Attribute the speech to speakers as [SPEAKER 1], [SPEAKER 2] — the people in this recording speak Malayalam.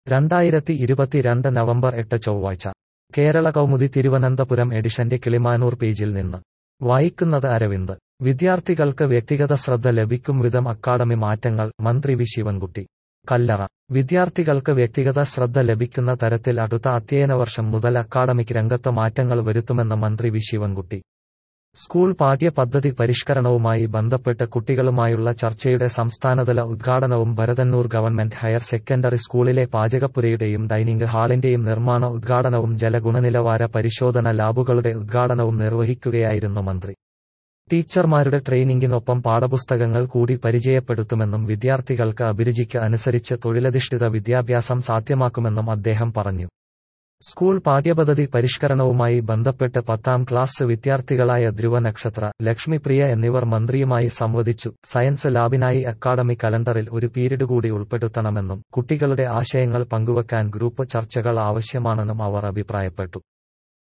[SPEAKER 1] രണ്ടായിരത്തി ഇരുപത്തിരണ്ട് നവംബർ എട്ട് ചൊവ്വാഴ്ച കേരള കൗമുദി തിരുവനന്തപുരം എഡിഷന്റെ കിളിമാനൂർ പേജിൽ നിന്ന് വായിക്കുന്നത് അരവിന്ദ് വിദ്യാർത്ഥികൾക്ക് വ്യക്തിഗത ശ്രദ്ധ ലഭിക്കും വിധം അക്കാഡമി മാറ്റങ്ങൾ മന്ത്രി വി ശിവൻകുട്ടി കല്ലറ വിദ്യാർത്ഥികൾക്ക് വ്യക്തിഗത ശ്രദ്ധ ലഭിക്കുന്ന തരത്തിൽ അടുത്ത അധ്യയന വർഷം മുതൽ അക്കാഡമിക് രംഗത്ത് മാറ്റങ്ങൾ വരുത്തുമെന്ന് മന്ത്രി വി ശിവൻകുട്ടി സ്കൂൾ പാഠ്യപദ്ധതി പരിഷ്കരണവുമായി ബന്ധപ്പെട്ട് കുട്ടികളുമായുള്ള ചർച്ചയുടെ സംസ്ഥാനതല ഉദ്ഘാടനവും ഭരതന്നൂർ ഗവൺമെന്റ് ഹയർ സെക്കൻഡറി സ്കൂളിലെ പാചകപ്പുരയുടെയും ഡൈനിംഗ് ഹാളിന്റെയും നിർമ്മാണ ഉദ്ഘാടനവും ജലഗുണനിലവാര പരിശോധന ലാബുകളുടെ ഉദ്ഘാടനവും നിർവഹിക്കുകയായിരുന്നു മന്ത്രി ടീച്ചർമാരുടെ ട്രെയിനിങ്ങിനൊപ്പം പാഠപുസ്തകങ്ങൾ കൂടി പരിചയപ്പെടുത്തുമെന്നും വിദ്യാർത്ഥികൾക്ക് അഭിരുചിക്ക് അനുസരിച്ച് തൊഴിലധിഷ്ഠിത വിദ്യാഭ്യാസം സാധ്യമാക്കുമെന്നും അദ്ദേഹം പറഞ്ഞു സ്കൂൾ പാഠ്യപദ്ധതി പരിഷ്കരണവുമായി ബന്ധപ്പെട്ട് പത്താം ക്ലാസ് വിദ്യാർത്ഥികളായ ധ്രുവ നക്ഷത്ര ലക്ഷ്മിപ്രിയ എന്നിവർ മന്ത്രിയുമായി സംവദിച്ചു സയൻസ് ലാബിനായി അക്കാഡമി കലണ്ടറിൽ ഒരു പീരീഡ് കൂടി ഉൾപ്പെടുത്തണമെന്നും കുട്ടികളുടെ ആശയങ്ങൾ പങ്കുവയ്ക്കാൻ ഗ്രൂപ്പ് ചർച്ചകൾ ആവശ്യമാണെന്നും അവർ അഭിപ്രായപ്പെട്ടു